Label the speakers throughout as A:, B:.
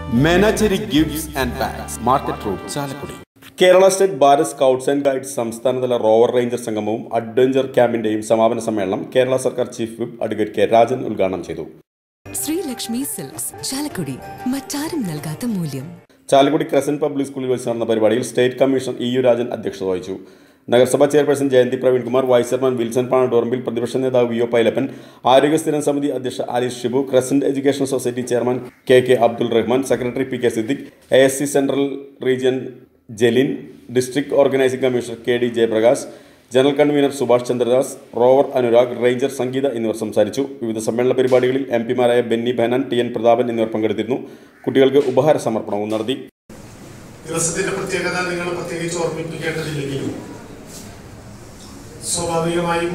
A: മെനച്ചരി gifts and bags market road Chalakudy Kerala State Bharat Scouts and Guides സംസ്ഥാനതല rover ranger സംഗമവും adventure ക്യാമ്പിന്റെയും സമാപന സമ്മേളനം കേരള സർക്കാർ chief whip advocate K Rajan ഉദ്ഘാടനം ചെയ്തു
B: ശ്രീലക്ഷ്മി സിൽക്സ് ചാലക്കുടി മറ്റാരും നൽകാത്ത മൂല്യം
A: ചാലക്കുടി ക്രസന്റ് പബ്ലിക് സ്കൂളിൽ വെച്ച് നടന്ന പരിപാടിയിൽ state commissioner E U Rajan അധ്യക്ഷത വഹിച്ചു നഗരസഭാ chairperson Jayanthi Praveenkumar vice chairman Wilson Panadorampil പ്രതിപക്ഷ നേതാവ് വി ഒ പൈലപ്പൻ ആരോഗ്യ സ്ഥിരം സമിതി അധ്യക്ഷ Alice Shibu Crescent Education Society chairman K K Abdul Rahman secretary P K Siddique A S C central region Jalin district organising commissioner K D Jayaprakash general convener Subhash Chandradas rover Anurag ranger Sangeetha എന്നിവർ സംസാരിച്ചു വിവിധ സമ്മേളന പരിപാടികളിൽ എം പിമാരായ ബെന്നി ബെഹനാൻ ടി എൻ പ്രതാപൻ എന്നിവർ പങ്കെടുത്തിരുന്നു കുട്ടികൾക്ക് ഉപഹാര സമർപ്പണവും നടത്തി
C: ദിവസത്തിന്റെ പ്രത്യേകത നിങ്ങൾ പ്രത്യേകിച്ച് ഓർമ്മിപ്പിക്കേണ്ടതില്ലെങ്കിലും സ്വാഭാവികമായും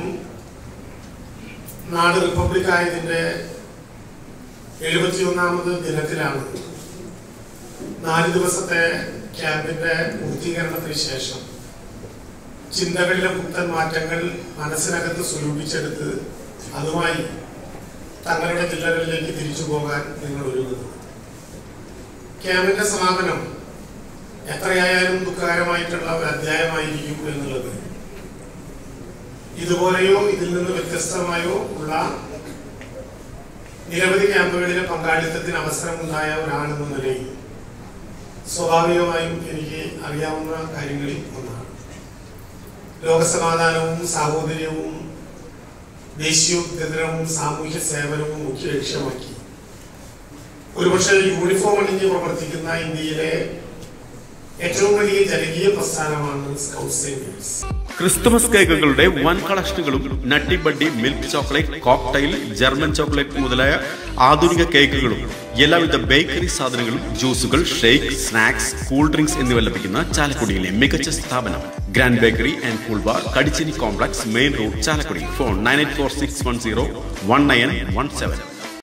C: നാട് റിപ്പബ്ലിക് ആയതിന്റെ എഴുപത്തിയൊന്നാമത് ദിനത്തിലാണ് നാല് ദിവസത്തെ ക്യാമ്പിന്റെ പൂർത്തീകരണത്തിന് ശേഷം ചിന്തകളിലെ പുത്തൻ മാറ്റങ്ങൾ മനസ്സിനകത്ത് സ്വരൂപിച്ചെടുത്ത് അതുമായി തങ്ങളുടെ ജില്ലകളിലേക്ക് തിരിച്ചു പോകാൻ നിങ്ങൾ ഒരുങ്ങുന്നു ക്യാമ്പിന്റെ സമാപനം എത്രയായാലും ദുഃഖകരമായിട്ടുള്ള ഒരു അധ്യായമായിരിക്കും എന്നുള്ളത് ഇതുപോലെയോ ഇതിൽ നിന്ന് വ്യത്യസ്തമായോ ഉള്ള നിരവധി ക്യാമ്പുകളിലെ പങ്കാളിത്തത്തിന് അവസരമുണ്ടായ ഒരാളെന്ന നിലയിൽ സ്വാഭാവികമായും എനിക്ക് അറിയാവുന്ന കാര്യങ്ങളിൽ ഒന്നാണ് ലോകസമാധാനവും സാഹോദര്യവും ദേശീയോദ്ഗ്രഥനവും സാമൂഹ്യ സേവനവും മുഖ്യ ലക്ഷ്യമാക്കി ഒരുപക്ഷെ യൂണിഫോം അണിഞ്ഞ് പ്രവർത്തിക്കുന്ന ഇന്ത്യയിലെ ഏറ്റവും വലിയ ജനകീയ പ്രസ്ഥാനമാണ് സ്കൗട്ട്സ് ആൻഡ് ഗൈഡ്സ്
A: ക്രിസ്തുമസ് കേക്കുകളുടെ വൻ കളക്ഷനുകളും nutty buddy milk chocolate cocktail German chocolate മുതലായ ആധുനിക കേക്കുകളും എല്ലാവിധ ബേക്കറി സാധനങ്ങളും ജ്യൂസുകൾ ഷേക്ക് സ്നാക്സ് കൂൾ ഡ്രിങ്ക്സ് എന്നിവ ലഭിക്കുന്ന ചാലക്കുടിയിലെ മികച്ച സ്ഥാപനം Grand Bakery and Cool Bar Kadichini complex main road Chalakudy phone nine eight four six one zero one nine one seven